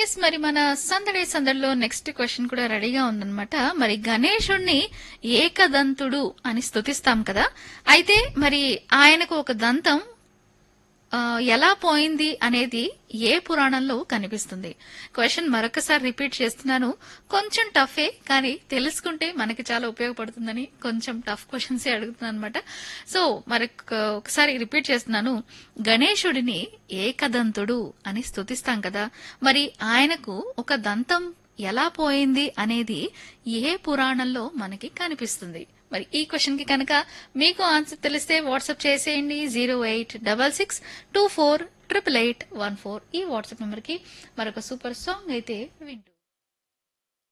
yes మరి మన సందడి సందడిలో నెక్స్ట్ క్వశ్చన్ కూడా రెడీగా ఉందన్నమాట మరి గణేశుణ్ణి ఏకదంతుడు అని స్తుతిస్తాం కదా అయితే మరి ఆయనకు ఒక దంతం ఆ, ఎలా పోయింది అనేది ఏ పురాణంలో కనిపిస్తుంది క్వశ్చన్ మరొకసారి రిపీట్ చేస్తున్నాను కొంచెం టఫే కానీ తెలుసుకుంటే మనకి చాలా ఉపయోగపడుతుందని కొంచెం టఫ్ క్వశ్చన్స్ అడుగుతున్నాను అనమాట సో మరి ఒకసారి రిపీట్ చేస్తున్నాను గణేశుడిని ఏకదంతుడు అని స్తుతిస్తాం కదా మరి ఆయనకు ఒక దంతం ఎలా పోయింది అనేది ఏ పురాణంలో మనకి కనిపిస్తుంది మరి ఈ క్వశ్చన్ కి కనుక మీకు ఆన్సర్ తెలిస్తే వాట్సాప్ చేసేయండి zero eight double six two four triple eight one four ఈ వాట్సాప్ నెంబర్ కి మరొక సూపర్ సాంగ్ అయితే వింటూ